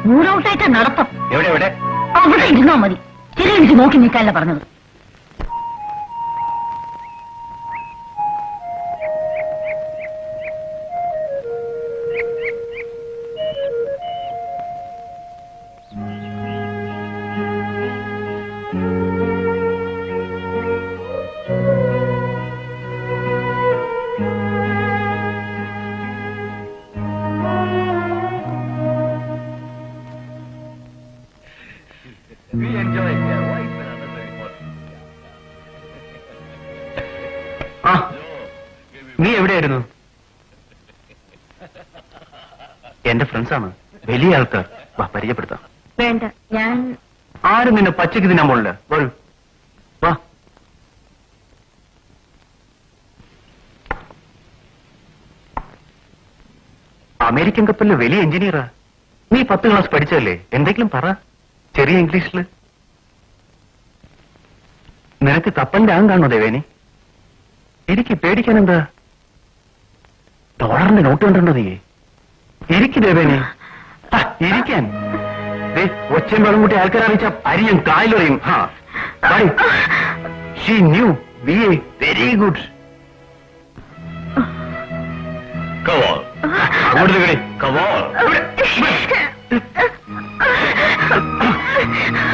മൂഡൌട്ടായിട്ട് നടത്തം എവിടെ എവിടെ അവിടെ ഇരുന്നാ മതി ചില എനിക്ക് നോക്കി നിൽക്കാനല്ല പറഞ്ഞത് ആ നീ എവിടെയായിരുന്നു എന്റെ ഫ്രണ്ട്സാണ് വലിയ ആൾക്കാർ വാ പരിചയപ്പെടുത്താം വേണ്ട ഞാൻ ആരും നിന്നെ പച്ചയ്ക്ക് തിന്നാൻ പോണില്ല വരൂ വാ അമേരിക്കൻ കപ്പലിലെ വലിയ എഞ്ചിനീയറാ നീ പത്ത് ക്ലാസ് പഠിച്ചതല്ലേ എന്തെങ്കിലും പറ ചെറിയ ഇംഗ്ലീഷില് നിനക്ക് കപ്പലിന്റെ ആം കാണോ ദേവേനി എനിക്ക് പേടിക്കാൻ എന്താ ഡോളറിന്റെ നോട്ട് കണ്ടോ നീ ഇരിക്കു ദേവേനി ആ, ഇരിക്കാൻ ദേ, ഒച്ചയും വെള്ളം കൂട്ടി ആൾക്കാർ അറിയിച്ച അരിയും കായലറിയും ഹാ ഷീ ന്യൂ ബി എ വെരി ഗുഡ് അങ്ങോട്ട് കവോ